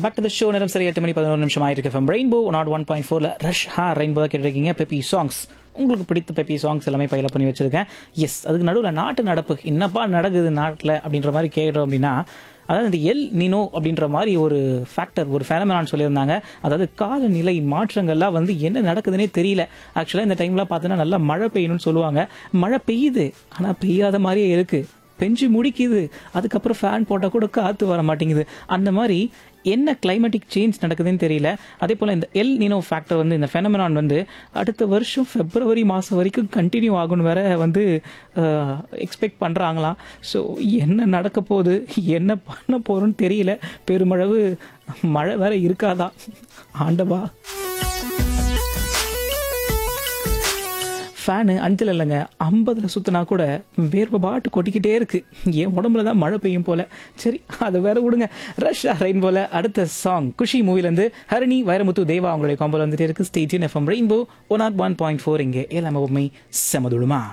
back to the show நேரம் சரி எட்டு மணி பதினோரு நிமிஷம் ஆயிருக்கு FM rainbow nought one point ஃபோரில் ரஷ் ஹா ரெயின்போ கேட்டிருக்கீங்க பெப்பி சாங்ஸ் உங்களுக்கு பிடித்த பெப்பி சாங்ஸ் எல்லாமே பயில பண்ணி வச்சிருக்கேன் எஸ் அதுக்கு நடுவில் நாட்டு நடப்பு என்னப்பா நடக்குது நாட்டில் அப்படின்ற மாதிரி கேட்டோம் அப்படின்னா அதாவது இந்த எல் நினோ அப்படின்ற மாதிரி ஒரு ஃபேக்டர் ஒரு ஃபெனமெனான் சொல்லியிருந்தாங்க அதாவது காலநிலை மாற்றங்கள்லாம் வந்து என்ன நடக்குதுன்னே தெரியல ஆக்சுவலாக இந்த டைம்லாம் பார்த்தோன்னா நல்லா மழை பெய்யணும்னு சொல்லுவாங்க மழை பெய்யுது ஆனால் பெய்யாத மாதிரியே இருக்குது பெஞ்சு முடிக்குது அதுக்கப்புறம் ஃபேன் போட்டால் கூட காற்று வர மாட்டேங்குது அந்த மாதிரி என்ன கிளைமேட்டிக் சேஞ்ச் நடக்குதுன்னு தெரியல அதே போல் இந்த எல் நினோ ஃபேக்டர் வந்து இந்த ஃபெனமெனான் வந்து அடுத்த வருஷம் ஃபெப்ரவரி மாதம் வரைக்கும் கண்டினியூ ஆகும்னு வேற வந்து எக்ஸ்பெக்ட் பண்ணுறாங்களாம் ஸோ என்ன நடக்க போகுது என்ன பண்ண போகிறோன்னு தெரியல பெருமளவு மழை வேற இருக்காதா ஆண்டவா ஃபேனு அஞ்சில் இல்லைங்க ஐம்பதில் சுற்றினா கூட வேர்வை பாட்டு கொட்டிக்கிட்டே இருக்கு என் உடம்புல தான் மழை பெய்யும் போல சரி அதை வேற விடுங்க ரஷ் ரெயின் போல அடுத்த சாங் குஷி மூவிலேருந்து ஹரணி வைரமுத்து தேவா அவங்களுடைய காம்போல வந்துட்டே இருக்கு ஸ்டேட்டின் FM rainbow one nought one point four இங்கே எல்லாமே உண்மை செமதுடுமா